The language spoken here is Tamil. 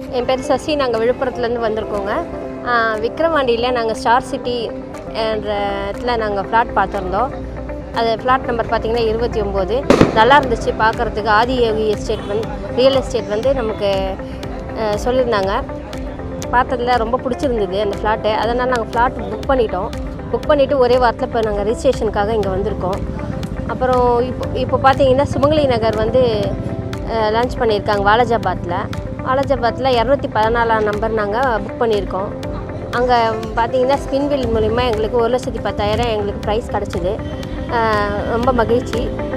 என் பேர் சசி நாங்கள் விழுப்புரத்துலேருந்து வந்திருக்கோங்க ஆஹ் விக்ரவாண்டியில் நாங்கள் ஸ்டார் சிட்டி என்ற இடத்துல நாங்கள் ஃப்ளாட் பார்த்துருந்தோம் அது ஃப்ளாட் நம்பர் பார்த்தீங்கன்னா இருபத்தி ஒம்பது நல்லா இருந்துச்சு பார்க்குறதுக்கு ஆதியோகி எஸ்டேட் வந்து ரியல் எஸ்டேட் வந்து நமக்கு ஆஹ் சொல்லியிருந்தாங்க பார்த்ததுல ரொம்ப பிடிச்சிருந்தது அந்த ஃப்ளாட்டு அதனால் நாங்கள் ஃப்ளாட் புக் பண்ணிட்டோம் புக் பண்ணிவிட்டு ஒரே வாரத்தில் இப்போ நாங்கள் ரிஜிஸ்ட்ரேஷனுக்காக இங்கே வந்திருக்கோம் அப்புறம் இப்போ இப்போ பார்த்தீங்கன்னா சுமங்கலி நகர் வந்து லான்ச் பண்ணியிருக்காங்க வாலாஜாபாத்தில் வாலாஜாபாத்தில் இரநூத்தி பதினாலாம் நம்பர் நாங்கள் புக் பண்ணியிருக்கோம் அங்கே பார்த்தீங்கன்னா ஸ்பின்வில் மூலிமா எங்களுக்கு ஒரு லட்சத்தி பத்தாயிரம் எங்களுக்கு ப்ரைஸ் கிடச்சிது ரொம்ப மகிழ்ச்சி